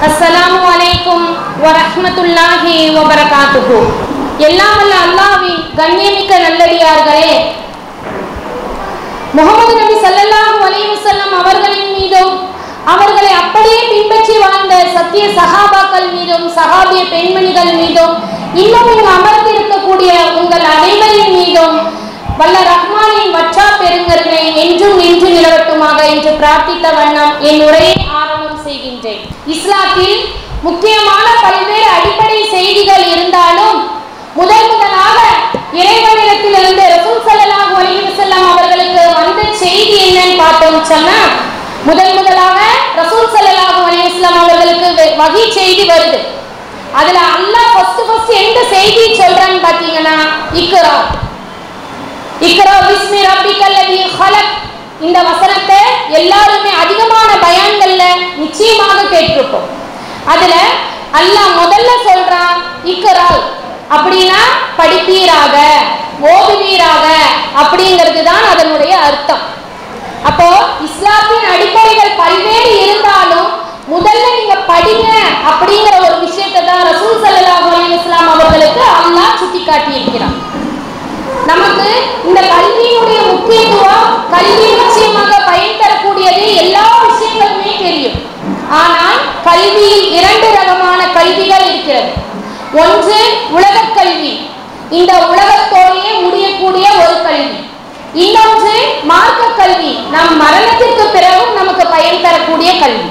அஸ்ஸலாமு அலைக்கும் வரஹ்மத்துல்லாஹி வபரகாத்துஹு எல்லாம் வல்ல அல்லாஹ்வின் கண்ணியமிக்க நல்லடியார்களே முகமது நபி ஸல்லல்லாஹு அலைஹி வஸல்லம் அவர்களின் மீதும் அவர்களை அப்படியே பின்பற்றி வாழ்ந்த சத்திய சஹாபாக்கள் மீதும் சஹாபிய பெண்மணிகள் மீதும் இன்னும் இங்கு அமர்ந்திருக்கக்கூடிய உங்கள் அனைவரின் மீதும் வல்ல ரஹ்மானின் வற்றா பெருங்கருணை என்றும் நின்று நிலவட்டுமாக என்று பிரார்த்தித்த வண்ணம் என் உரையை ஆரம்பம் செய்கின்றேன் இஸ்லாத்தில் முக்கியமான பல்வேறு அடிப்படை செய்திகள் இருந்தாலும் முதல் முதலாக இறைவனிடத்திலிருந்து ரசூல் ஸல்லல்லாஹு அலைஹி வஸல்லம் அவர்களுக்கு வந்த செய்தி என்னன்னு பார்த்தோம் சொன்னா முதல் முதலாக ரசூல் ஸல்லல்லாஹு அலைஹி வஸல்லம் அவர்களுக்கு வெ- வகை செய்தி வருது அதுல அல்லாஹ் ஃபர்ஸ்ட் ஃபர்ஸ்ட் எந்த செய்தி சொல்றான்னு பாத்தீங்கன்னா இக்ரா இக்ரா பிஸ்மி ரப்பிக்கல் லதி ஹலக் இந்த வசனத்தை எல்லாருமே அதிகமான பயான்கள்ல நிச்சயமாக கேட்டிருப்போம் அதுல அல்லாஹ் முதல்ல சொல்றான் இக்ரால் அப்படின்னா படிப்பீராக ஓதுவீராக அப்படிங்கிறது தான் அதனுடைய அர்த்தம் அப்போ இஸ்லாத்தின் அடிப்படைகள் பல்வேறு இருந்தாலும் முதல்ல நீங்க படிங்க அப்படிங்கிற ஒரு விஷயத்தை தான் ரசூல் ஸல்லல்லாஹு அலைஹி வஸல்லம் அவர்களுக்கு அல்லாஹ் சுட்டி காட்டியிருக்கிறான் நமக்கு இந்த கல்வியினுடைய முக்கியத்துவம் கல்வி நிச்சயமாக பயன் தரக்கூடியது எல்லா விஷயங்களுமே தெரியும் ஆனால் கல்வியில் இரண்டு ரகமான கல்விகள் இருக்கிறது ஒன்று உலகக் கல்வி இந்த உலகத்தோடையே முடியக்கூடிய ஒரு கல்வி இன்னொன்று மார்க்க கல்வி நம் மரணத்திற்கு பிறகும் நமக்கு பயன் தரக்கூடிய கல்வி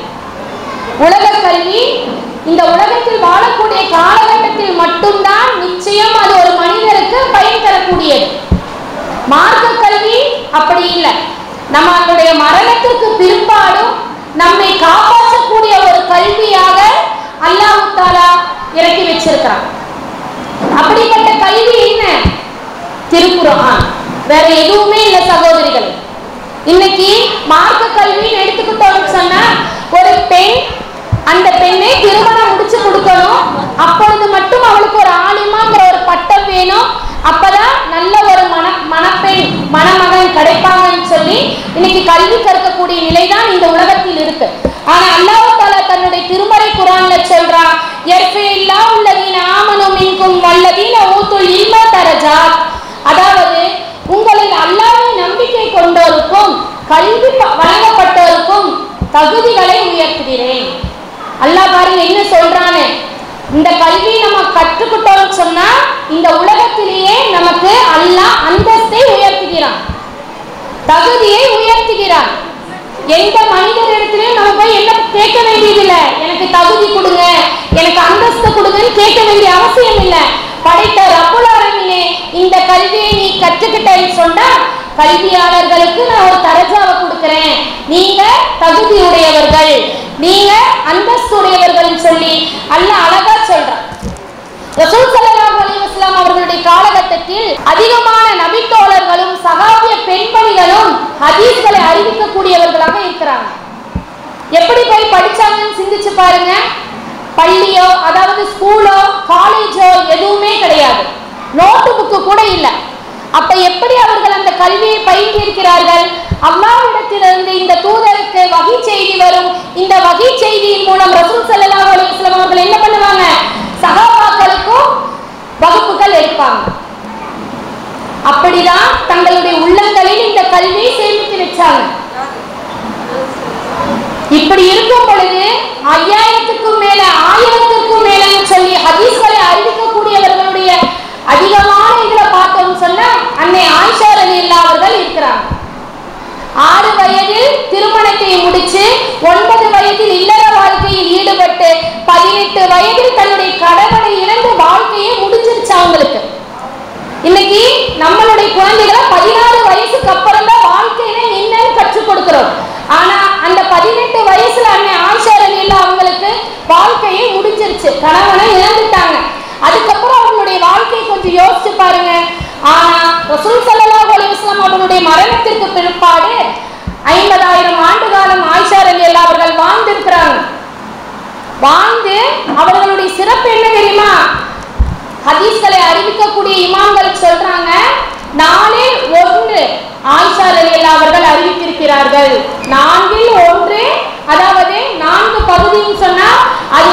உலக கல்வி இந்த உலகத்தில் வாழக்கூடிய காலகட்டத்தில் மட்டும்தான் நிச்சயம் அது ஒரு மனிதருக்கு பயன் தரக்கூடியது மார்க்க கல்வி அப்படி இல்லை நம்மளுடைய மரணத்திற்கு பிற்பாடும் நம்மை காப்பாற்றக்கூடிய ஒரு கல்வியாக அல்லாஹ் தாலா இறக்கி வச்சிருக்கிறான் அப்படிப்பட்ட கல்வி என்ன திருக்குறான் வேற எதுவுமே இல்லை சகோதரிகள் இன்னைக்கு மார்க்க கல்வின்னு எடுத்துக்கிட்டோம்னு சொன்னா ஒரு பெண் அந்த பெண்ணை திருமணம் முடிச்சு கொடுக்கணும் அப்பொழுது மட்டும் அவளுக்கு ஒரு ஆலிமாங்கிற ஒரு பட்டம் வேணும் அப்பதான் நல்ல ஒரு மன மணப்பெண் மணமகன் கிடைப்பாங்கன்னு சொல்லி இன்னைக்கு கல்வி கற்கக்கூடிய நிலைதான் இந்த உலகத்தில் இருக்கு ஆனா அல்லாஹ் தாலா தன்னுடைய திருமறை குரான்ல சொல்றான் எர்ஃபில்லா உள்ளதீன ஆமனு மின்கும் வல்லதீன ஊத்துல் இல்ம தரஜாத் அதாவது உங்களில் அல்லாஹ்வை நம்பிக்கை கொண்டோருக்கும் கல்வி ப- வழங்கப்பட்டோருக்கும் தகுதிகளை உயர்த்துகிறேன் அல்லாஹ் பாருங்க என்ன சொல்றானே இந்த கல்வி நம்ம கற்றுக்கிட்டோம்னு சொன்னா இந்த உலகத்திலேயே நமக்கு அல்லாஹ் அந்தஸ்தை உயர்த்துகிறான் தகுதியை உயர்த்துகிறான் எந்த மனிதரிடத்திலையும் நம்ம போய் என்ன கேட்க வேண்டியதில்லை எனக்கு தகுதி கொடுங்க எனக்கு அந்தஸ்து கொடுங்கன்னு கேட்க வேண்டிய அவசியம் இல்லை படைத்த ரப்புல் ஆலமீனே இந்த கல்வியை நீ கற்றுக்கிட்டேன்னு சொன்னா கல்வியாளர்களுக்கு நான் ஒரு தரஜாவை கொடுக்கிறேன் நீங்க தகுதியுடையவர்கள் நீங்க அந்தஸ்துடையவர்கள் சொல்லி அல்லாஹ் அழகா சொல்றான் ரசூல் ஸல்லல்லாஹு அலைஹி வஸல்லம் அவர்களுடைய காலகட்டத்தில் அதிகமான நபித்தோழர்களும் சகாபிய பெண்மணிகளும் ஹதீஸ்களை அறிவிக்கக்கூடியவர்களாக இருக்கிறாங்க எப்படி போய் படிச்சாங்கன்னு சிந்திச்சு பாருங்க பள்ளியோ அதாவது ஸ்கூலோ காலேஜோ எதுவுமே கிடையாது நோட்டு புக்கு கூட இல்லை அப்ப எப்படி அவர்கள் அந்த கல்வியை பயின்றிருக்கிறார்கள் அல்லாஹ்விடத்திலிருந்து இந்த தூதருக்கு வகை செய்தி வரும் இந்த வகை செய்தியின் மூலம் ரசூல் ஸல்லல்லாஹு அலைஹி வஸல்லம் அவர்கள் என்ன பண்ணுவாங்க சகாபாக்களுக்கும் வகுப்புகள் எடுப்பாங்க அப்படிதான் தங்களுடைய உள்ளங்களில் இந்த கல்வியை சேமித்து வச்சாங்க இப்படி இருக்கும் பொழுது ஐயாயிரத்துக்கும் மேல ஆயிரத்திற்கும் மேலன்னு சொல்லி ஹதீஸ்களை அறிவிக்கக்கூடியவர்களுடைய அதிகமான இதுல பார்த்தோம்னு சொன்னா அன்னை ஆயிஷா ரலியல்லாஹு அவர்கள் இருக்கிறாங்க ஆறு வயதில் திருமணத்தை முடிச்சு ஒன்பது வயதில் இல்லற வாழ்க்கையில் ஈடுபட்டு பதினெட்டு வயதில் தன்னுடைய கணவனை இழந்து வாழ்க்கையே முடிஞ்சிருச்சு அவங்களுக்கு இன்னைக்கு நம்மளுடைய குழந்தைகளை பதினாறு வயசுக்கு அப்புறம் தான் வாழ்க்கையில என்னன்னு கற்றுக் கொடுக்கிறோம் ஆனா அந்த பதினெட்டு வயசுல அன்னை ஆயிஷா ரலியல்லாஹு அவங்களுக்கு வாழ்க்கையே முடிஞ்சிருச்சு கணவனை இழந்துட்டாங்க அதுக்கப்புறம் அவங்களுடைய வாழ்க்கையை கொஞ்சம் யோசிச்சு பாருங்க ஆனா ரசூல் ஸல்லல்லாஹு அலைஹி வஸல்லம் அவர்களுடைய மரணத்திற்கு பிற்பாடு ஐம்பதாயிரம் ஆண்டு காலம் ஆயிஷா ரலியல்லாஹு அவர்கள் வாழ்ந்திருக்கிறாங்க வாழ்ந்து அவர்களுடைய சிறப்பு என்ன தெரியுமா ஹதீஸ்களை அறிவிக்கக்கூடிய இமாம்கள் சொல்றாங்க நாலில் ஒன்று ஆயிஷா ரலியல்லாஹு அவர்கள் அறிவித்திருக்கிறார்கள் நான்கில் ஒன்று அதாவது நான்கு பகுதின்னு சொன்னா அது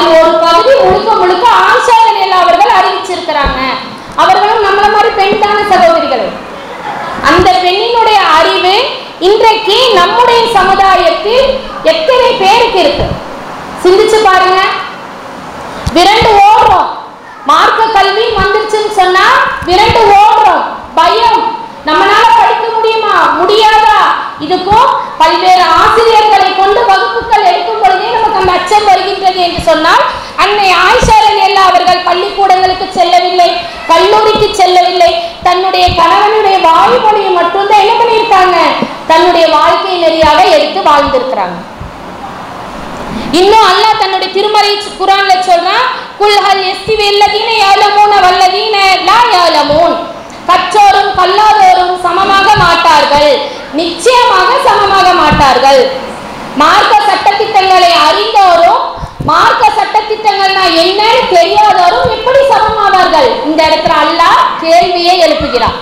இன்றைக்கு நம்முடைய சமுதாயத்தில் எத்தனை பேருக்கு இருக்கு சிந்திச்சு பாருங்க விரண்டு ஓடுறோம் மார்க்க கல்வி வந்துருச்சுன்னு சொன்னா விரண்டு ஓடுறோம் பயம் நம்மளால படிக்க முடியுமா முடியாதா இதுக்கும் பல்வேறு ஆசிரியர்களை கொண்டு வகுப்புகள் எடுக்கும் பொழுதே நமக்கு அந்த அச்சம் வருகின்றது என்று சொன்னால் அன்னை ஆயிஷா ரலியல்லாஹு அவர்கள் பள்ளிக்கூடங்களுக்கு செல்லவில்லை கல்லூரிக்கு செல்லவில்லை தன்னுடைய கணவனுடைய வாய்மொழியை மட்டும்தான் என்ன பண்ணியிருக்காங்க தன்னுடைய வாழ்க்கை நெறியாக எடுத்து வாழ்ந்திருக்கிறாங்க இன்னும் அல்லாஹ் தன்னுடைய திருமறை குரான்ல சொல்றான் குல் ஹல் யஸ்திவி அல்லதீன யஅலமூன வல்லதீன லா யஅலமூன் கற்றோரும் கல்லாதோரும் சமமாக மாட்டார்கள் நிச்சயமாக சமமாக மாட்டார்கள் மார்க்க சட்டத்திட்டங்களை அறிந்தோரும் மார்க்க சட்டத்திட்டங்கள்னா என்னன்னு தெரியாதோரும் எப்படி சமமாவார்கள் இந்த இடத்துல அல்லாஹ் கேள்வியை எழுப்புகிறான்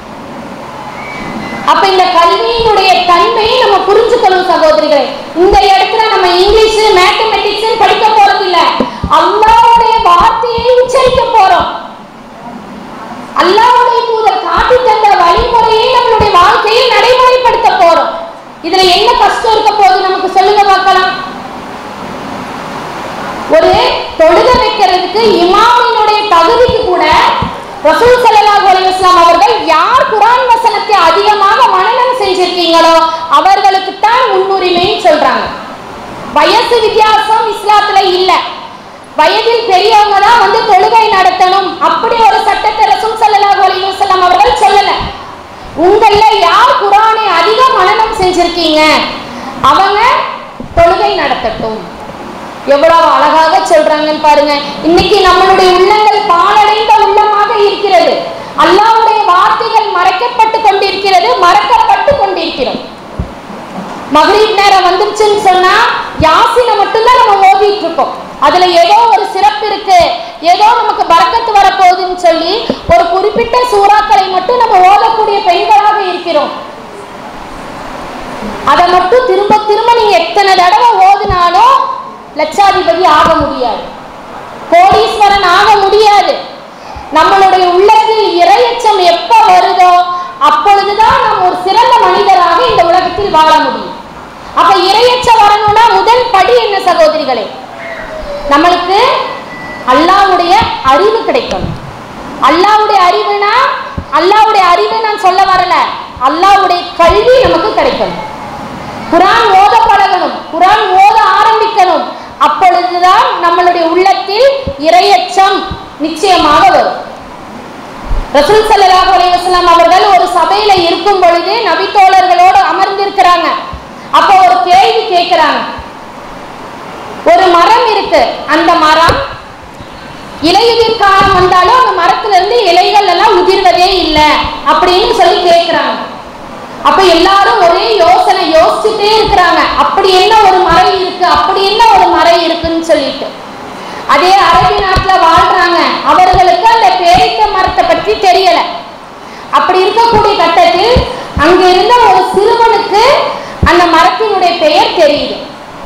அப்ப இந்த கல்வியினுடைய தன்மையை நம்ம புரிஞ்சுக்கணும் சகோதரிகளே இந்த இடத்துல நம்ம இங்கிலீஷ் மேத்தமெட்டிக்ஸ் படிக்க போறது இல்ல அல்லாஹ்வுடைய வார்த்தையை உச்சரிக்க போறோம் அல்லாஹ்வுடைய தூதர் காட்டி தந்த வழிமுறையை நம்மளுடைய வாழ்க்கையில் நடைமுறைப்படுத்த போறோம் இதுல என்ன கஷ்டம் இருக்க போகுது நமக்கு சொல்லுங்க பார்க்கலாம் ஒரு தொழுக வைக்கிறதுக்கு இமாமினுடைய தகுதிக்கு கூட ரசூல் ஸல்லல்லாஹு அலைஹி வஸல்லம் அவர்கள் யார் குர்ஆன் வசனத்தை அதிகமாக மனனம் செஞ்சிருக்கீங்களோ அவர்களுக்கு தான் முன்னுரிமைன்னு சொல்றாங்க வயசு வித்தியாசம் இஸ்லாத்துல இல்ல வயதில் பெரியவங்க தான் வந்து தொழுகை நடத்தணும் அப்படி ஒரு சட்டத்தை ரசூல் ஸல்லல்லாஹு அலைஹி வஸல்லம் அவர்கள் சொல்லல உங்கள யார் குர்ஆனை அதிக மனனம் செஞ்சிருக்கீங்க அவங்க தொழுகை நடத்தட்டும் எவ்வளவு அழகாக சொல்றாங்கன்னு பாருங்க இன்னைக்கு நம்மளுடைய உள்ளங்கள் பாலடைந்த உள்ளமாக இருக்கிறது அல்லாஹ்வுடைய வார்த்தைகள் மறைக்கப்பட்டு கொண்டிருக்கிறது மறக்கப்பட்டு கொண்டிருக்கிறோம் மகரீப் நேரம் வந்துருச்சுன்னு சொன்னா யாசினை மட்டும்தான் நம்ம ஓதிட்டு இருக்கோம் அதுல ஏதோ ஒரு சிறப்பு இருக்கு ஏதோ நமக்கு பறக்கத்து வரப்போகுதுன்னு சொல்லி ஒரு குறிப்பிட்ட சூறாக்களை மட்டும் நம்ம ஓதக்கூடிய பெண்களாக இருக்கிறோம் அதை மட்டும் திரும்ப திரும்ப நீங்க எத்தனை தடவை ஓதினாலும் லட்சாதிபதி ஆக முடியாது கோடீஸ்வரன் ஆக முடியாது நம்மளுடைய உள்ளத்தில் இரையச்சம் எப்ப வருதோ அப்பொழுதுதான் நாம் ஒரு சிறந்த மனிதராக இந்த உலகத்தில் வாழ முடியும் அப்ப இரையச்சம் வரணும்னா முதல் படி என்ன சகோதரிகளே நம்மளுக்கு அல்லாஹ்வுடைய அறிவு கிடைக்கணும் அல்லாஹ்வுடைய அறிவுனா அல்லாஹ்வுடைய அறிவை நான் சொல்ல வரல அல்லாஹ்வுடைய கல்வி நமக்கு கிடைக்கணும் குரான் ஓத பழகணும் குரான் ஓத ஆரம்பிக்கணும் அப்பொழுதுதான் நம்மளுடைய உள்ளத்தில் இரையச்சம் நிச்சயமாக வரும் ரசூல் ஸல்லல்லாஹு அலைஹி வஸல்லம் அவர்கள் ஒரு சபையில இருக்கும் பொழுது நபி தோழர்களோடு அமர்ந்திருக்கிறாங்க அப்போ ஒரு கேள்வி கேட்கிறாங்க ஒரு மரம் இருக்கு அந்த மரம் இலையுதிர் காலம் வந்தாலும் அந்த மரத்துல இருந்து இலைகள் எல்லாம் உதிர்வதே இல்லை அப்படின்னு சொல்லி கேட்கிறாங்க அப்ப எல்லாரும் ஒரே யோசனை யோசிச்சுட்டே இருக்கிறாங்க அப்படி என்ன ஒரு மறை இருக்கு அப்படி என்ன ஒரு மறை இருக்குன்னு சொல்லிட்டு அதே அரபி நாட்டுல வாழ்றாங்க அவர்களுக்கு அந்த பேரித்த மரத்தை பற்றி தெரியல அப்படி இருக்கக்கூடிய கட்டத்தில் அங்க இருந்த ஒரு சிறுவனுக்கு அந்த மரத்தினுடைய பெயர் தெரியுது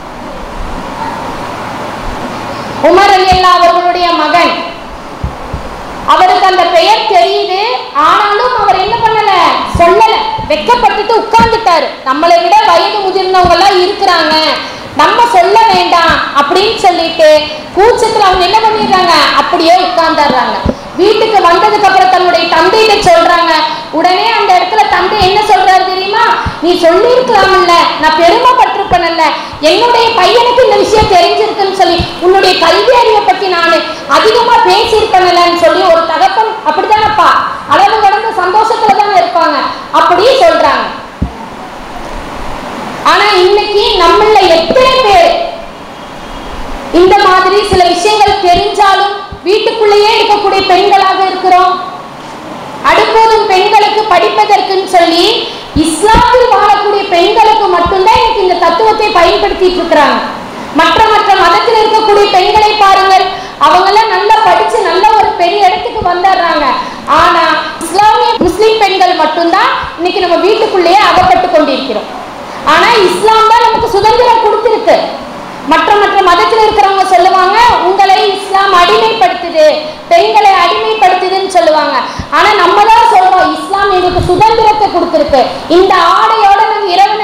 உமர் அலியல்லா அவர்களுடைய மகன் அவருக்கு அந்த பெயர் தெரியுது ஆனாலும் அவர் என்ன பண்ணல சொல்லல வெக்கப்பட்டுட்டு உட்கார்ந்துட்டாரு நம்மளை விட வயது முதிர்ந்தவங்க எல்லாம் இருக்கிறாங்க நம்ம சொல்ல வேண்டாம் அப்படின்னு சொல்லிட்டு கூச்சத்துல அவங்க என்ன பண்ணிடுறாங்க அப்படியே உட்கார்ந்துடுறாங்க வீட்டுக்கு வந்ததுக்கு அப்புறம் தன்னுடைய தந்தைகிட்ட சொல்றாங்க உடனே அந்த இடத்துல தந்தை என்ன சொல்றாரு தெரியுமா நீ சொல்லியிருக்கலாம்ல நான் பெருமைப்பட்டிருப்பேன்ல என்னுடைய பையனுக்கு இந்த விஷயம் தெரிஞ்சிருக்குன்னு சொல்லி உன்னுடைய கல்வி அறிவை பத்தி நான் அதிகமா பேசியிருப்பேன்லன்னு சொல்லி ஒரு தகப்பன் அப்படித்தானப்பா அளவு கடந்த சந்தோஷத்துல தானே இருப்பாங்க அப்படியே சொல்றாங்க ஆனா இன்னைக்கு நம்மள எத்தனை பேர் இந்த மாதிரி சில விஷயங்கள் தெரிஞ்சாலும் வீட்டுக்குள்ளேயே இருக்கக்கூடிய பெண்களாக இருக்கிறோம் அடுப்போதும் பெண்களுக்கு படிப்பதற்குன்னு சொல்லி இஸ்லாமில் வாழக்கூடிய பெண்களுக்கு மட்டும்தான் இன்னைக்கு இந்த தத்துவத்தை பயன்படுத்திட்டு இருக்கிறாங்க மற்ற மற்ற மதத்தில் இருக்கக்கூடிய பெண்களை பாருங்கள் அவங்கெல்லாம் நல்லா படிச்சு நல்ல ஒரு பெரிய இடத்துக்கு வந்துடுறாங்க ஆனா இஸ்லாமிய முஸ்லிம் பெண்கள் மட்டும்தான் இன்னைக்கு நம்ம வீட்டுக்குள்ளேயே அகப்பட்டு கொண்டிருக்கிறோம் ஆனா இஸ்லாம் தான் நமக்கு சுதந்திரம் கொடுத்திருக்கு மற்ற மற்ற மதத்தில் இருக்கிறவங்க சொல்லுவாங்க உங்களை இஸ்லாம் அடிமைப்படுத்துது பெண்களை அடிமைப்படுத்துதுன்னு சொல்லுவாங்க ஆனா நம்ம தான் சொல்றோம் இஸ்லாம் எங்களுக்கு சுதந்திரத்தை கொடுத்திருக்கு இந்த ஆடையோட நாங்க இரவு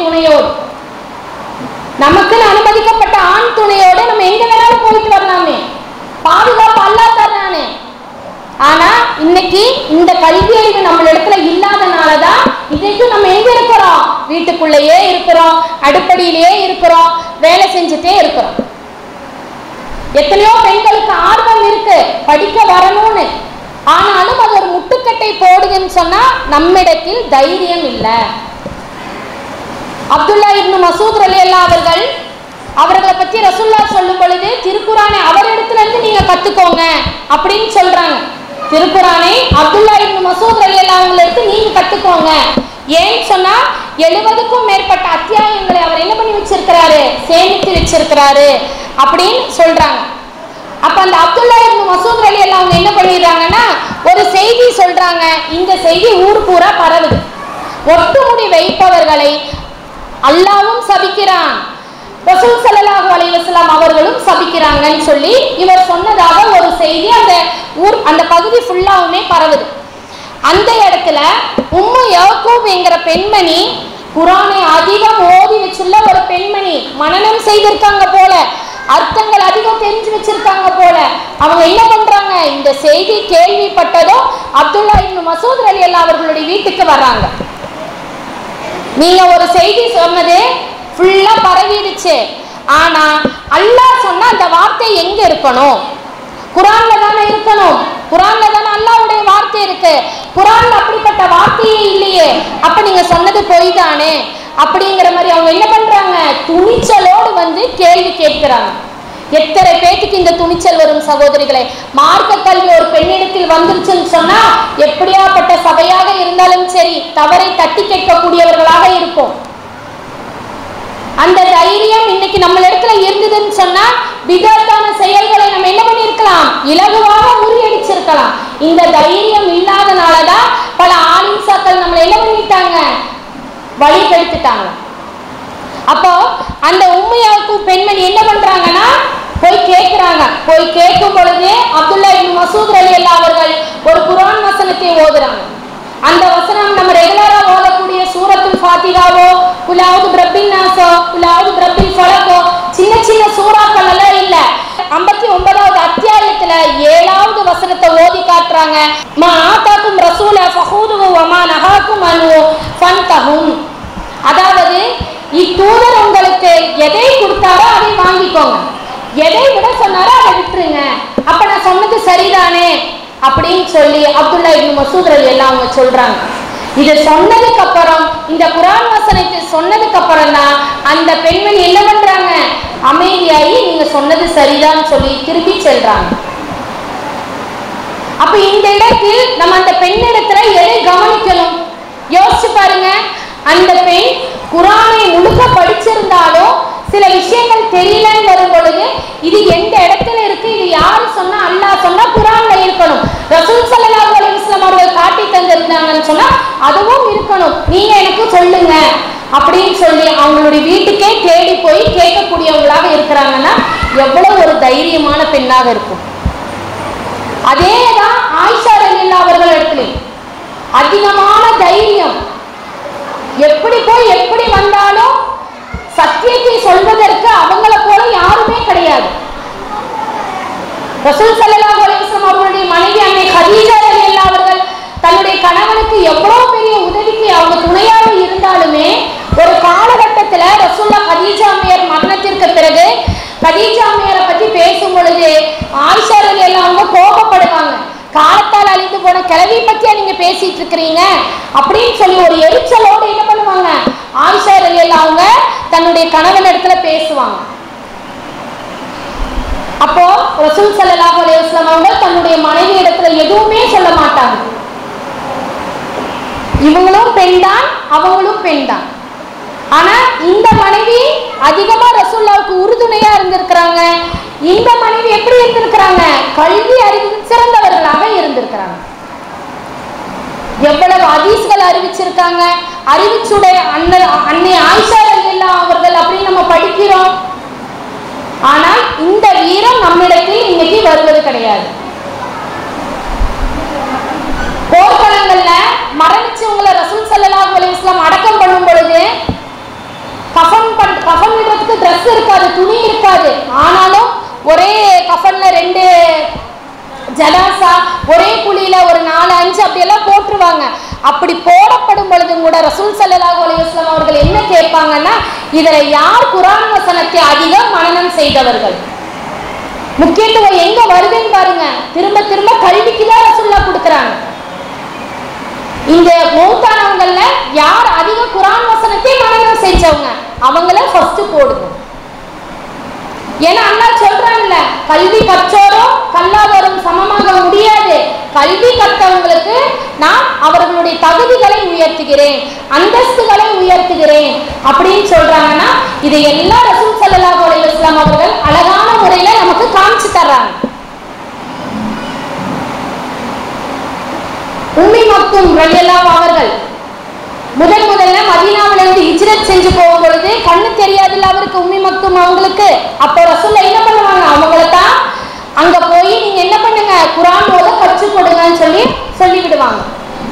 துணையோடு நமக்குன்னு அனுமதிக்கப்பட்ட ஆண் துணையோட நம்ம எங்க வேணாலும் போயிட்டு வரலாமே பாதுகாப்பு அல்லா தர்றானே ஆனா இன்னைக்கு இந்த கல்வி அறிவு நம்ம இடத்துல இல்லாதனாலதான் இன்னைக்கு நம்ம எங்க இருக்கிறோம் வீட்டுக்குள்ளேயே இருக்கிறோம் அடுப்படியிலேயே இருக்கிறோம் வேலை செஞ்சுட்டே இருக்கிறோம் எத்தனையோ பெண்களுக்கு ஆர்வம் இருக்கு படிக்க வரணும்னு ஆனாலும் அது ஒரு முட்டுக்கட்டை போடுதுன்னு சொன்னா நம்மிடத்தில் தைரியம் இல்லை அப்துல்லா இப்னு மசூத் ரலியல்லா அவர்கள் அவர்களை பத்தி ரசுல்லா சொல்லும் பொழுது திருக்குறானை அவரிடத்துல இருந்து நீங்க கத்துக்கோங்க அப்படின்னு சொல்றாங்க திருக்குறானை அப்துல்லா இப்னு மசூத் ரலியல்லா அவங்கள இருந்து நீங்க கத்துக்கோங்க ஏன்னு சொன்னா எழுபதுக்கும் மேற்பட்ட அத்தியாயங்களை அவர் என்ன பண்ணி வச்சிருக்கிறாரு சேமித்து வச்சிருக்கிறாரு அப்படின்னு சொல்றாங்க அப்ப அந்த அப்துல்லா இப்னு மசூத் அலி எல்லாம் அவங்க என்ன பண்ணிடுறாங்கன்னா ஒரு செய்தி சொல்றாங்க இந்த செய்தி ஊர் பூரா பரவுது ஒட்டுமுடி வைப்பவர்களை அல்லாவும் சபிக்கிறான் ரசூல் ஸல்லல்லாஹு அலைஹி வஸல்லம் அவர்களும் சபிக்கிறாங்கன்னு சொல்லி இவர் சொன்னதாக ஒரு செய்தி அந்த ஊர் அந்த பகுதி ஃபுல்லாவுமே பரவுது அந்த இடத்துல உம்மு யாக்கூப் என்கிற பெண்மணி குரானை அதிகம் ஓதி வச்சுள்ள ஒரு பெண்மணி மனனம் செய்திருக்காங்க போல அர்த்தங்கள் அதிகம் தெரிஞ்சு வச்சிருக்காங்க போல அவங்க என்ன பண்றாங்க இந்த செய்தி கேள்விப்பட்டதும் அப்துல்லா இப்னு மசூத் அலி அல்லா அவர்களுடைய வீட்டுக்கு வர்றாங்க நீங்க ஒரு செய்தி சொன்னது ஃபுல்லா பரவிடுச்சு ஆனா அல்லாஹ் சொன்ன அந்த வார்த்தை எங்க இருக்கணும் குரான்ல தானே இருக்கணும் குரான்ல தானே அல்லாஹ்வுடைய வார்த்தை இருக்கு குரான்ல அப்படிப்பட்ட வார்த்தையே இல்லையே அப்ப நீங்க சொன்னது பொய் தானே அப்படிங்கிற மாதிரி அவங்க என்ன பண்றாங்க துணிச்சலோடு வந்து கேள்வி கேட்கிறாங்க எத்தனை பேத்துக்கு இந்த துணிச்சல் வரும் சகோதரிகளே மார்க்க கல்வி ஒரு பெண்ணிடத்தில் வந்துருச்சுன்னு சொன்னா எப்படியாப்பட்ட சபையாக இருந்தாலும் சரி தவறை தட்டி கேட்கக்கூடியவர்களாக இருப்போம் அந்த தைரியம் இன்னைக்கு நம்ம இடத்துல இருந்ததுன்னு சொன்னா விதத்தான செயல்களை நம்ம என்ன பண்ணிருக்கலாம் இலகுவாக முறியடிச்சிருக்கலாம் இந்த தைரியம் இல்லாதனாலதான் பல ஆலிம்சாக்கள் நம்மளை என்ன பண்ணிட்டாங்க வழி கெடுத்துட்டாங்க அப்போ அந்த உண்மையாவுக்கு பெண்மணி என்ன பண்றாங்கன்னா போய் கேட்கிறாங்க போய் கேட்கும் பொழுது அப்துல்லா இப்னு மசூத் அலி அல்லா அவர்கள் ஒரு குர்ஆன் வசனத்தை ஓதுறாங்க அந்த வசனம் நம்ம ரெகுலரா ஓதக்கூடிய சூரத்துல் ஃபாத்திகாவோ குலாவது பிரபின் நாசோ குலாவது பிரபின் ஃபலகோ சின்ன சின்ன சூறாக்கள் எல்லாம் இல்ல ஐம்பத்தி ஒன்பதாவது அத்தியாயத்துல ஏழாவது வசனத்தை ஓதி காட்டுறாங்க மா ஆத்தாக்கும் ரசூல ஃபஹூதுஹு வமா நஹாக்கும் அன்ஹு ஃபன்தஹும் அதாவது இத்தூதர் உங்களுக்கு எதை கொடுத்தாரோ அதை வாங்கிக்கோங்க எதை விட சொன்னாரோ அதை விட்டுருங்க அப்ப நான் சொன்னது சரிதானே அப்படின்னு சொல்லி அப்துல்லா இப்னு மசூத் அலி எல்லாம் அவங்க சொல்றாங்க இது சொன்னதுக்கு அப்புறம் இந்த குரான் வசனத்தை சொன்னதுக்கு அப்புறம் தான் அந்த பெண்மணி என்ன பண்றாங்க அமைதியாகி நீங்க சொன்னது சரிதான் சொல்லி திருப்பி செல்றாங்க அப்ப இந்த இடத்தில் நம்ம அந்த பெண்ணிடத்துல எதை கவனிக்கணும் யோசிச்சு பாருங்க அந்த பெண் குரானை முழுக்க படிச்சிருந்தாலும் சில விஷயங்கள் தெரியலன்னு வரும் பொழுது இது எந்த இடத்துல இருக்கு இது யாரு சொன்னா அல்லாஹ் சொன்னா குரான்ல இருக்கணும் ரசூல் ஸல்லல்லாஹு அலைஹி வஸல்லம் அவர்கள் காட்டி தந்திருந்தாங்கன்னு சொன்னா அதுவும் இருக்கணும் நீங்க எனக்கு சொல்லுங்க அப்படின்னு சொல்லி அவங்களுடைய வீட்டுக்கே தேடி போய் கேட்கக்கூடியவங்களாக இருக்கிறாங்கன்னா எவ்வளவு ஒரு தைரியமான பெண்ணாக இருக்கும் அதேதான் ஆயிஷா ரலில்லா அவர்கள் இடத்துல அதிகமான தைரியம் எப்படி போய் எப்படி வந்தாலும் சத்தியத்தை சொல்வதற்கு அவங்கள போல யாருமே கிடையாது ரசூல் ஸல்லல்லாஹு அலைஹி வஸல்லம் அவர்களுடைய மனைவி அன்னை ஹதீஜா ரலியல்லாஹு அவர்கள் தன்னுடைய கணவனுக்கு எவ்வளவு பெரிய உதவிக்கு அவங்க துணையாக இருந்தாலுமே ஒரு காலகட்டத்துல ரசூல்லா ஹதீஜா அம்மையார் மரணத்திற்கு பிறகு ஹதீஜா அம்மையாரை பத்தி பேசும் பொழுது ஆயிஷா ரலியல்லாஹு அவங்க கோபப்படுவாங்க காலத்தால் அழிந்து போன கிளவி பத்தியா நீங்க பேசிட்டு இருக்கிறீங்க அப்படின்னு சொல்லி ஒரு எரிச்சலோடு என்ன பண்ணுவாங்க ஆயிஷா ரலியல்லாஹு அவங்க தன்னுடைய கணவன் இடத்துல பேசுவாங்க அப்போ ரசூல் ஸல்லல்லாஹு அலைஹி வஸல்லம் அவங்க தன்னுடைய மனைவி இடத்துல எதுவுமே சொல்ல மாட்டாங்க இவங்களும் பெண்தான் அவங்களும் பெண்தான் ஆனா இந்த மனைவி அதிகமா ரசூல்லாவுக்கு உறுதுணையா இருந்திருக்கிறாங்க இந்த மனைவி எப்படி இருந்திருக்கிறாங்க கல்வி அறிவு சிறந்தவர்களாக இருந்திருக்கிறாங்க எவ்வளவு ஹதீஸ்கள் அறிவிச்சிருக்காங்க அறிவிச்சுடைய அண்ணன் அன்னை ஆயிஷா ரலியல்லாஹு அவர்கள் அப்படின்னு நம்ம படிக்கிறோம் ஆனால் இந்த வீரம் நம்மிடத்தில் இன்னைக்கு வருவது கிடையாது போர்க்களங்கள்ல மரணிச்சவங்களை ரசூல் ஸல்லல்லாஹு அலைஹி வஸல்லம் அடக்கம் பண்ணும் பொழுது அவங்களுக்கு ட்ரெஸ் இருக்காது துணி இருக்காது ஆனாலும் ஒரே கஃபன்ல ரெண்டு ஜனாசா ஒரே குழியில ஒரு நாலு அஞ்சு அப்படியெல்லாம் போட்டுருவாங்க அப்படி போடப்படும் பொழுதும் கூட ரசூல் ஸல்லல்லாஹு அலைஹி வஸல்லம் அவர்கள் என்ன கேட்பாங்கன்னா இதுல யார் குர்ஆன் வசனத்தை அதிகம் மனனம் செய்தவர்கள் முக்கியத்துவம் எங்க வருதுன்னு பாருங்க திரும்ப திரும்ப கல்விக்கு தான் ரசூல்லா கொடுக்குறாங்க இந்த மௌத்தானவங்கள்ல யார் அதிக குர்ஆன் வசனத்தை மனனம் செஞ்சவங்க அவங்கள ஃபர்ஸ்ட் போடுங்க ஏன்னா அண்ணா சொல்றாங்கல்ல கல்வி கற்றோரும் கல்லாதோரும் சமமாக முடியாது கல்வி கற்றவங்களுக்கு நான் அவர்களுடைய தகுதிகளை உயர்த்துகிறேன் அந்தஸ்துகளை உயர்த்துகிறேன் அப்படின்னு சொல்றாங்கன்னா இதை எல்லா ரசூல் ஸல்லல்லாஹு அலைஹி வஸல்லம் அவர்கள் அழகான முறையில நமக்கு காமிச்சு தர்றாங்க உம்மி மக்தும் ரலியல்லாஹு அவர்கள் முதல் முதல்ல மதீனாவில இருந்து ஹிஜ்ரத் செஞ்சு போகும் பொழுது கண்ணு தெரியாதுல்ல அவருக்கு உம்மி மக்தும் அவங்களுக்கு அப்போ ரசூல்லா என்ன பண்ணுவாங்க அவங்கள தான் அங்க போய் நீங்க என்ன பண்ணுங்க குர்ஆன் ஓத கற்றுக் கொடுங்கன்னு சொல்லி சொல்லி விடுவாங்க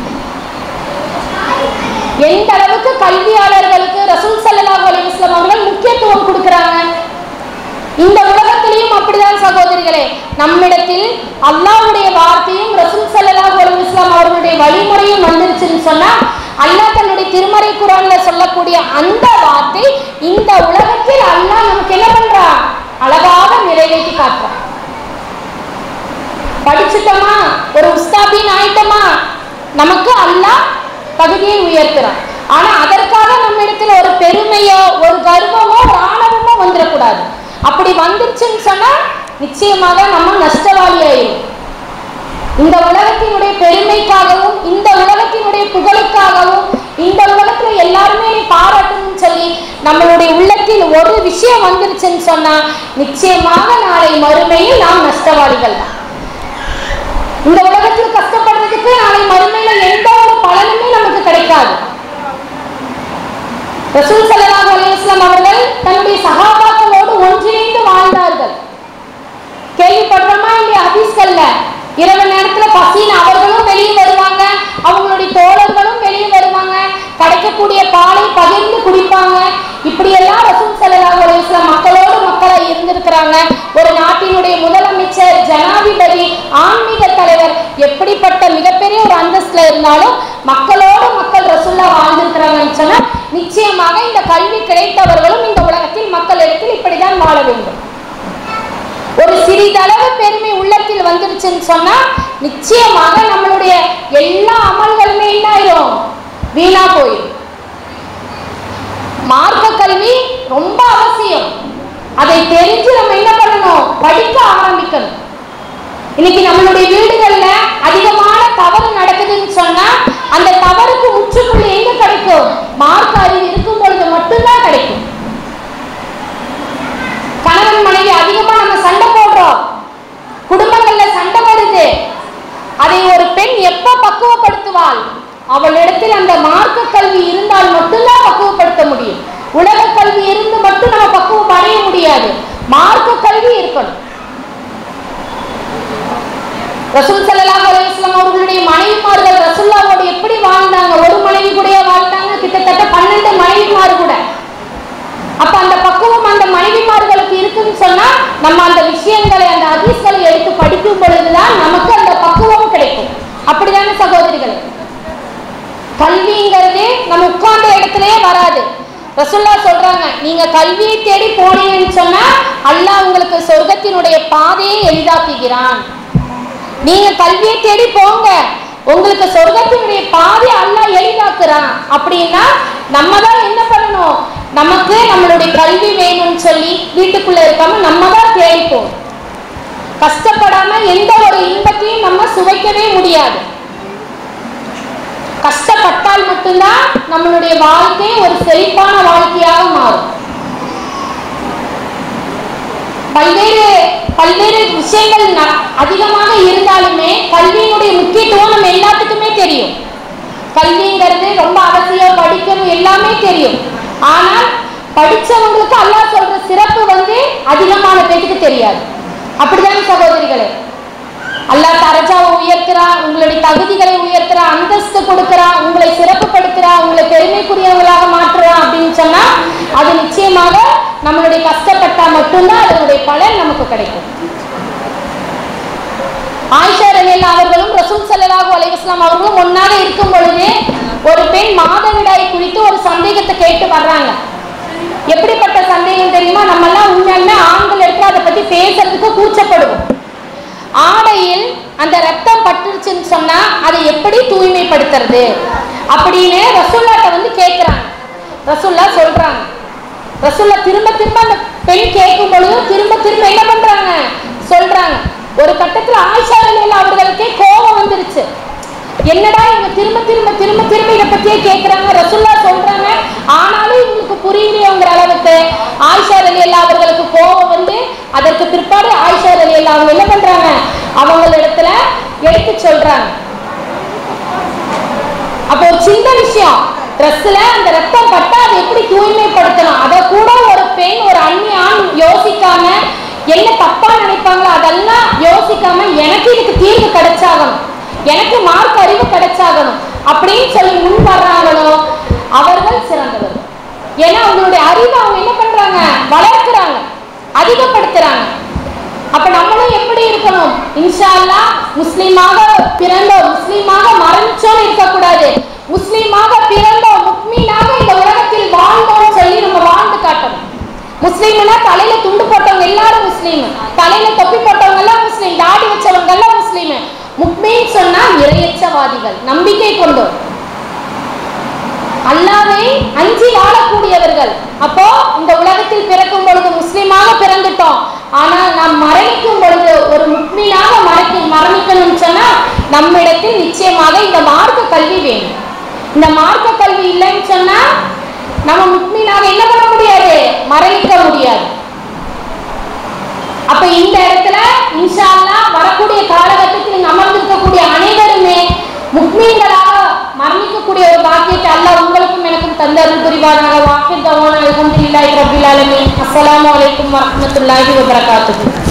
எந்த அளவுக்கு கல்வியாளர்களுக்கு ரசூல் ஸல்லல்லாஹு அலைஹி வஸல்லம் அவர்கள் முக்கியத்துவம் கொடுக்கறாங்க இந்த உலகத்திலையும் அப்படிதான் சகோதரிகளே நம்மிடத்தில் அல்லாஹ்வுடைய வார்த்தையும் ரசூல் ஸல்லல்லாஹு அலைஹி வஸல்லம் அவர்களுடைய வழிமுறையும் வந்துருச்சுன்னு சொன்னா அல்லாஹ் தன்னுடைய திருமறை குரான்ல சொல்லக்கூடிய அந்த வார்த்தை இந்த உலகத்தில் அல்லாஹ் நமக்கு என்ன பண்றான் அழகாக நிறைவேற்றி காட்டுறான் படிச்சுட்டோமா ஒரு உஸ்தாபின் ஆயிட்டோமா நமக்கு அல்லாஹ் தகுதியை உயர்த்துறான் ஆனா அதற்காக நம்ம இடத்துல ஒரு பெருமையோ ஒரு கர்வமோ ஒரு ஆணவமோ வந்துடக்கூடாது அப்படி வந்துருச்சுன்னு சொன்னா நிச்சயமாக நம்ம நஷ்டவாளி ஆயிரும் இந்த உலகத்தினுடைய பெருமைக்காகவும் இந்த உலகத்தினுடைய புகழுக்காகவும் இந்த உலகத்துல எல்லாருமே என்னை பாராட்டணும்னு சொல்லி நம்மளுடைய உள்ளத்தில் ஒரு விஷயம் வந்துருச்சுன்னு சொன்னா நிச்சயமாக நாளை மறுமையில் நாம் நஷ்டவாளிகள் தான் இந்த உலகத்தில் கஷ்டப்படுறதுக்கு நாளை மறுமையில எந்த ஒரு பலனுமே நமக்கு கிடைக்காது ரசூல் ஸல்லல்லாஹு அலைஹி வஸல்லம் அவர்கள் தன்னுடைய சகாபாக்களோடு ஒன்றிணைந்து வாழ்ந்தார்கள் கேள்விப்படுறோமா இல்லையா ஹதீஸ்கள்ல இரவு நேரத்துல பசின்னு அவர்களும் வெளியே வருவாங்க அவங்களுடைய தோழர்களும் வெளியே வருவாங்க கிடைக்கக்கூடிய பாலை பகிர்ந்து குடிப்பாங்க இப்படி எல்லாம் ரசூல் ஸல்லல்லாஹு அலைஹி வஸல்லம் மக்களோடு மக்களா இருந்திருக்கிறாங்க ஒரு நாட்டினுடைய முதலமைச்சர் ஜனாதிபதி ஆன்மீக தலைவர் எப்படிப்பட்ட மிகப்பெரிய ஒரு அந்தஸ்துல இருந்தாலும் மக்களோடு மக்கள் ரசூல்லா வாழ்ந்திருக்கிறாங்கன்னு சொன்னா நிச்சயமாக இந்த கல்வி கிடைத்தவர்களும் இந்த உலகத்தில் மக்களிடத்தில் இப்படிதான் வாழ வேண்டும் ஒரு சிறிதளவு பெருமை உள்ளத்தில் வந்துருச்சுன்னு சொன்னா நிச்சயமாக நம்மளுடைய எல்லா அமல்களுமே என்ன ஆயிரும் வீணா போயிடும் மார்க்க கல்வி ரொம்ப அவசியம் அதை தெரிஞ்சு நம்ம என்ன பண்ணணும் படிக்க ஆரம்பிக்கணும் இன்னைக்கு நம்மளுடைய வீடுகள்ல அதிகமான தவறு நடக்குதுன்னு சொன்னா அந்த தவறுக்கு முற்றுப்புள்ளி எங்க கிடைக்கும் மார்க்க அறிவு இருக்கும் பொழுது மட்டும்தான் கிடைக்கும் கணவன் மனைவி அதிகமா நம்ம சண்டை போடுறோம் குடும்பங்கள்ல சண்டை வருது அதை ஒரு பெண் எப்ப பக்குவப்படுத்துவாள் அவளிடத்தில் அந்த மார்க்க கல்வி இருந்தால் மட்டும்தான் பக்குவப்படுத்த முடியும் உலக கல்வி இருந்து மட்டும் நம்ம பக்குவம் அடைய முடியாது மார்க்க கல்வி இருக்கணும் ரசூல் ஸல்லல்லாஹு அலைஹி வஸல்லம் அவர்களுடைய மனைவிமார்கள் ரசூல்லாவோடு எப்படி வாழ்ந்தாங்க ஒரு மனைவி கூட வாழ்ந்தாங்க கிட்டத்தட்ட பன்னெண்டு மனைவிமார் கூட அப்ப அந்த பக்குவம் அந்த மனைவிமார்களுக்கு இருக்குன்னு சொன்னா நம்ம அந்த விஷயங்களை அந்த ஹதீஸ்களை எடுத்து படிக்கும் பொழுதுதான் நமக்கு அந்த பக்குவம் கிடைக்கும் அப்படிதானே சகோதரிகள் கல்விங்கிறது நம்ம உட்கார்ந்த இடத்துலயே வராது ரசுல்லா சொல்றாங்க நீங்க கல்வியை தேடி போனீங்கன்னு சொன்னா அல்லாஹ் உங்களுக்கு சொர்க்கத்தினுடைய பாதையை எளிதாக்குகிறான் நீங்க கல்வியை தேடி போங்க உங்களுக்கு சொர்க்கத்தினுடைய பாதை அல்லாஹ் எளிதாக்குறான் அப்படின்னா நம்ம தான் என்ன பண்ணணும் நமக்கு நம்மளுடைய கல்வி வேணும்னு சொல்லி வீட்டுக்குள்ள இருக்காம நம்ம தான் தேடிப்போம் கஷ்டப்படாம எந்த ஒரு இன்பத்தையும் நம்ம சுவைக்கவே முடியாது கஷ்டப்பட்டால் மட்டும்தான் நம்மளுடைய வாழ்க்கை ஒரு செழிப்பான வாழ்க்கையாக மாறும் பல்வேறு பல்வேறு விஷயங்கள் ந- அதிகமாக இருந்தாலுமே கல்வியினுடைய முக்கியத்துவம் நம்ம எல்லாத்துக்குமே தெரியும் கல்விங்கிறது ரொம்ப அவசியம் படிக்கணும் எல்லாமே தெரியும் ஆனால் படிச்சவங்களுக்கு அல்லாஹ் சொல்ற சிறப்பு வந்து அதிகமான பேருக்கு தெரியாது அப்படிதானே சகோதரிகளே அல்லாஹ் தரஜாவை உயர்த்துறான் உங்களுடைய தகுதிகளை உயர்த்துறான் அந்தஸ்து கொடுக்கறான் உங்களை சிறப்புப்படுத்துறான் உங்களை பெருமைக்குரியவங்களாக மாற்றுறான் அப்படின்னு சொன்னா அது நிச்சயமாக நம்மளுடைய கஷ்டப்பட்டா மட்டும்தான் அதனுடைய பலன் நமக்கு கிடைக்கும் ஆயிஷா ரலியல்லாஹு அவர்களும் ரசூல் ஸல்லல்லாஹு அலைஹி வஸல்லம் அவர்களும் ஒன்னாக இருக்கும் பொழுது ஒரு பெண் மாதவிடாய் குறித்து ஒரு சந்தேகத்தை கேட்டு வர்றாங்க எப்படிப்பட்ட சந்தேகம் தெரியுமா நம்ம எல்லாம் உண்மையாலுமே ஆண்கள் எடுத்து அதை பத்தி பேசுறதுக்கு கூச்சப்படுவோம் ஆடையில் அந்த ரத்தம் பட்டுருச்சுன்னு சொன்னா அதை எப்படி தூய்மைப்படுத்துறது அப்படின்னு ரசூல்லாட்ட வந்து கேட்குறாங்க ரசூல்லா சொல்றாங்க ரசூல்லா திரும்ப திரும்ப அந்த பெண் கேட்கும் பொழுது திரும்ப திரும்ப என்ன பண்றாங்க சொல்றாங்க ஒரு கட்டத்துல ஆயிஷா ரலியல்லாஹு அவர்களுக்கே கோபம் வந்துருச்சு என்னடா இவங்க திரும்ப திரும்ப திரும்ப திரும்ப இதை பத்தியே கேட்குறாங்க ரசுல்லா சொல்றாங்க ஆனாலும் இவங்களுக்கு புரியலையோங்கிற அளவுக்கு ஆயிஷா ரலியல்லாஹு அவர்களுக்கு கோபம் வந்து அதற்கு பிற்பாடு ஆயிஷா ரலியல்லாஹு அவங்க என்ன பண்றாங்க அவங்களிடத்துல எடுத்து சொல்றாங்க அப்போ ஒரு சின்ன விஷயம் ட்ரெஸ்ல அந்த ரத்தம் பட்டா அதை எப்படி தூய்மைப்படுத்தணும் அதை கூட ஒரு பெண் ஒரு அந்நிய ஆண் யோசிக்காம என்ன தப்பா நினைப்பாங்களோ அதெல்லாம் யோசிக்காம எனக்கு இதுக்கு தீர்வு கிடைச்சாகணும் எனக்கு மார்க் அறிவு கிடைச்சாகணும் அப்படின்னு சொல்லி முன் வர்றாங்களோ அவர்கள் சிறந்தவர் ஏன்னா அவங்களுடைய அறிவை அவங்க என்ன பண்றாங்க வளர்க்குறாங்க அதிகப்படுத்துறாங்க அப்ப நம்மளும் எப்படி இருக்கணும் இன்ஷா அல்லாஹ் முஸ்லீமாக பிறந்தோம் முஸ்லீமாக மரணிச்சோம் இருக்கக்கூடாது முஸ்லீமாக பிறந்தோம் முக்மீனாக இந்த உலகத்தில் வாழ்ந்தோம் சொல்லி நம்ம வாழ்ந்து காட்டணும் முஸ்லீம்னா தலையில துண்டு போட்டவங்க எல்லாரும் முஸ்லீம் தலையில தொப்பி போட்டவங்க எல்லாம் முஸ்லீம் தாடி வச்சவங்க எல்லாம் முஸ்லீம் முக்மீன் சொன்னா இறையச்சவாதிகள் நம்பிக்கை கொண்டோர் அல்லாவே அஞ்சி வாழக்கூடியவர்கள் அப்போ இந்த உலகத்தில் பிறக்கும் பொழுது முஸ்லீமாக பிறந்துட்டோம் ஆனால் நாம் மரணிக்கும் பொழுது ஒரு முக்மீனாக மறைக்க மரணிக்கணும்னு சொன்னா நம்மிடத்தில் நிச்சயமாக இந்த மார்க்க கல்வி வேணும் இந்த மார்க்க கல்வி இல்லைன்னு சொன்னா நம்ம முக்மீனாக என்ன பண்ண முடியாது மரணிக்க முடியாது அப்ப இந்த இடத்துல இன்ஷா அல்லாஹ் வரக்கூடிய காலகட்டத்தில் இங்க அமர்ந்திருக்கக்கூடிய அனைவருமே முக்மீன்களாக மரணிக்கக்கூடிய ஒரு பாக்கியத்தை அல்லாஹ் உங்களுக்கும் எனக்கும் தந்தருள் புரிவாராக வாக்கில் தவான அல்ஹம்துலில்லாஹி ரப்பில் ஆலமீன் அஸ்ஸலாமு அலைக்கும் வரஹ்மத்துல்லாஹி வபரகாத்துஹு